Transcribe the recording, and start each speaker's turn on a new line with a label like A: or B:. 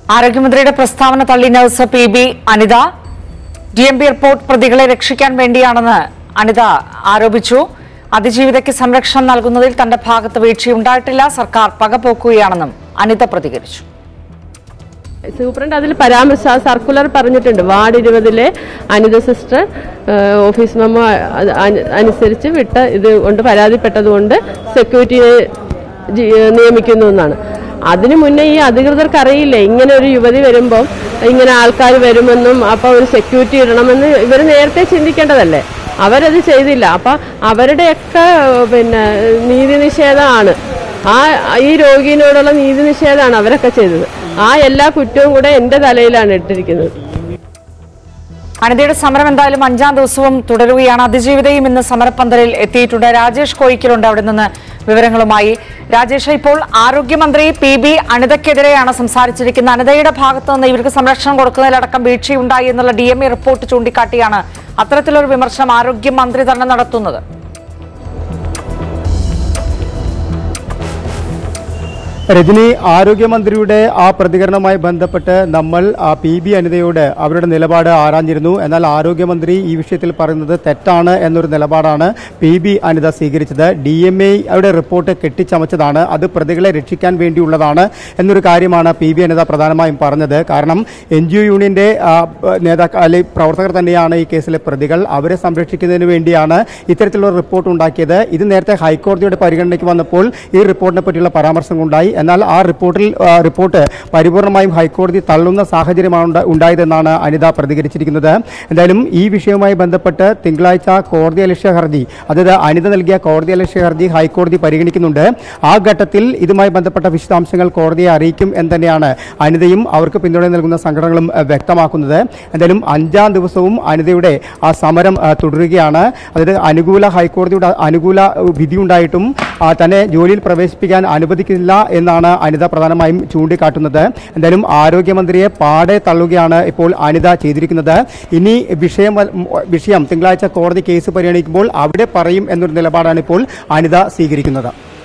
A: ആരോഗ്യമന്ത്രിയുടെ പ്രസ്താവന തള്ളി nurse P B Anitha D M P report പ്രതികളെ രക്ഷിക്കാൻ വേണ്ടിയാണെന്ന് അനിത ആരോപിച്ചു അതിജീവിതയ്ക്ക് സംരക്ഷണം നൽകുന്നതിൽ തന്റെ ഭാഗത്ത് വീഴ്ചയുണ്ടായിട്ടില്ല സർക്കാർ പകപോക്കുകയാണെന്നും അനിത പ്രതികരിച്ചു
B: സൂപ്രണ്ട് അതിൽ പരാമർശ സർക്കുലർ പറഞ്ഞിട്ടുണ്ട് വാർഡ് ഇരുപതിലെ അനിത സിസ്റ്റർ ഏഹ്, ഓഫീസ് മെമ്മോ അ- അ- അനുസരിച്ച് വിട്ട ഇത് കൊണ്ട് പരാതിപ്പെട്ടതുകൊണ്ട് സെക്യൂരിറ്റിയെ ജി- നിയമിക്കുന്നു എന്നാണ് അതിനു മുന്നേ ഈ അധികൃതർക്ക് അറിയില്ല ഇങ്ങനെ ഒരു യുവതി വരുമ്പം ഇങ്ങനെ ആൾക്കാർ വരുമെന്നും അപ്പോൾ ഒരു സെക്യൂരിറ്റി ഇടണമെന്ന് ഇവർ നേരത്തെ ചിന്തിക്കേണ്ടതല്ലേ അവരത് ചെയ്തില്ല അപ്പം അവരുടെയൊക്കെ ഏഹ്, പിന്നെ നീതി നിഷേധമാണ് ആ ഈ രോഗിയോടുള്ള നീതി നിഷേധമാണ് അവരൊക്കെ ചെയ്തത് ആ എല്ലാ കുറ്റവും കൂടെ എന്റെ തലയിലാണ് ഇട്ടിരിക്കുന്നത്
A: അനിതയുടെ സമരം എന്തായാലും അഞ്ചാം ദിവസവും തുടരുകയാണ് അതിജീവിതയും ഇന്ന് സമരപ്പന്തലിൽ എത്തിയിട്ടുണ്ട് രാജേഷ് കോയിക്കലുണ്ട് അവിടെ നിന്ന് വിവരങ്ങളുമായി രാജേഷ് ഇപ്പോൾ ആരോഗ്യമന്ത്രി പി ബി അനിതയ്ക്കെതിരെയാണ് സംസാരിച്ചിരിക്കുന്നത് അനിതയുടെ ഭാഗത്ത് നിന്ന് ഇവർക്ക് സംരക്ഷണം കൊടുക്കുന്നതിലടക്കം വീഴ്ചയുണ്ടായി എന്നുള്ള ഡി എം ഇ റിപ്പോർട്ട് ചൂണ്ടിക്കാട്ടിയാണ് അത്തരത്തിലൊരു വിമർശനം ആരോഗ്യമന്ത്രി തന്നെ നടത്തുന്നത്
C: രജനി ആരോഗ്യമന്ത്രിയുടെ ആ പ്രതികരണവുമായി ബന്ധപ്പെട്ട് നമ്മൾ ആ പി ബി അനിതയോട് അവരുടെ നിലപാട് ആരാഞ്ഞിരുന്നു എന്നാൽ ആരോഗ്യമന്ത്രി ഈ വിഷയത്തിൽ പറയുന്നത് തെറ്റാണ് എന്നൊരു നിലപാടാണ് പി ബി അനിത സ്വീകരിച്ചത് ഡി എം എയുടെ റിപ്പോർട്ട് കെട്ടിച്ചമച്ചതാണ് അത് പ്രതികളെ രക്ഷിക്കാൻ വേണ്ടിയുള്ളതാണ് എന്നൊരു കാര്യമാണ് പി ബി അനിത പ്രധാനമായും പറഞ്ഞത് കാരണം എൻ ജി ഒ യൂണിയന്റെ ആ, നേതാക്കൾ അല്ലെങ്കിൽ പ്രവർത്തകർ തന്നെയാണ് ഈ കേസിലെ പ്രതികൾ അവരെ സംരക്ഷിക്കുന്നതിന് വേണ്ടിയാണ് ഇത്തരത്തിലുള്ള റിപ്പോർട്ട് ഉണ്ടാക്കിയത് ഇത് നേരത്തെ ഹൈക്കോടതിയുടെ പരിഗണനയ്ക്ക് വന്നപ്പോൾ ഈ റിപ്പോർട്ടിനെ പറ്റിയുള്ള പരാമർശം ഉണ്ടായി എന്നാൽ ആ റിപ്പോർട്ടിൽ ആ, റിപ്പോർട്ട് പരിപൂർണമായും ഹൈക്കോടതി തള്ളുന്ന സാഹചര്യമാണ് ഉണ്ട- ഉണ്ടായതെന്നാണ് അനിത പ്രതികരിച്ചിരിക്കുന്നത് എന്തായാലും ഈ വിഷയവുമായി ബന്ധപ്പെട്ട് തിങ്കളാഴ്ച കോടതി അലക്ഷ്യ ഹർജി അതായത് അനിത നൽകിയ കോടതി അലക്ഷ്യ ഹർജി ഹൈക്കോടതി പരിഗണിക്കുന്നുണ്ട് ആ ഘട്ടത്തിൽ ഇതുമായി ബന്ധപ്പെട്ട വിശദാംശങ്ങൾ കോടതിയെ അറിയിക്കും എന്ന് തന്നെയാണ് അനിതയും അവർക്ക് പിന്തുണ നൽകുന്ന സംഘടനകളും ആ, വ്യക്തമാക്കുന്നത് എന്തായാലും അഞ്ചാം ദിവസവും അനിതയുടെ ആ സമരം ആ, തുടരുകയാണ് അതായത് അനുകൂല ഹൈക്കോടതിയുടെ അനുകൂല വിധി ഉണ്ടായിട്ടും ആ, തന്നെ ജോലിയിൽ പ്രവേശിപ്പിക്കാൻ അനുവദിക്കില്ല എന്നാണ് അനിത പ്രധാനമായും ചൂണ്ടിക്കാട്ടുന്നത് എന്തായാലും ആരോഗ്യമന്ത്രിയെ പാടെ തള്ളുകയാണ് ഇപ്പോൾ അനിത ചെയ്തിരിക്കുന്നത് ഇനി വിഷയം വ- വിഷയം തിങ്കളാഴ്ച കോടതി കേസ് പരിഗണിക്കുമ്പോൾ അവിടെ പറയും എന്നൊരു നിലപാടാണ് ഇപ്പോൾ അനിത സ്വീകരിക്കുന്നത്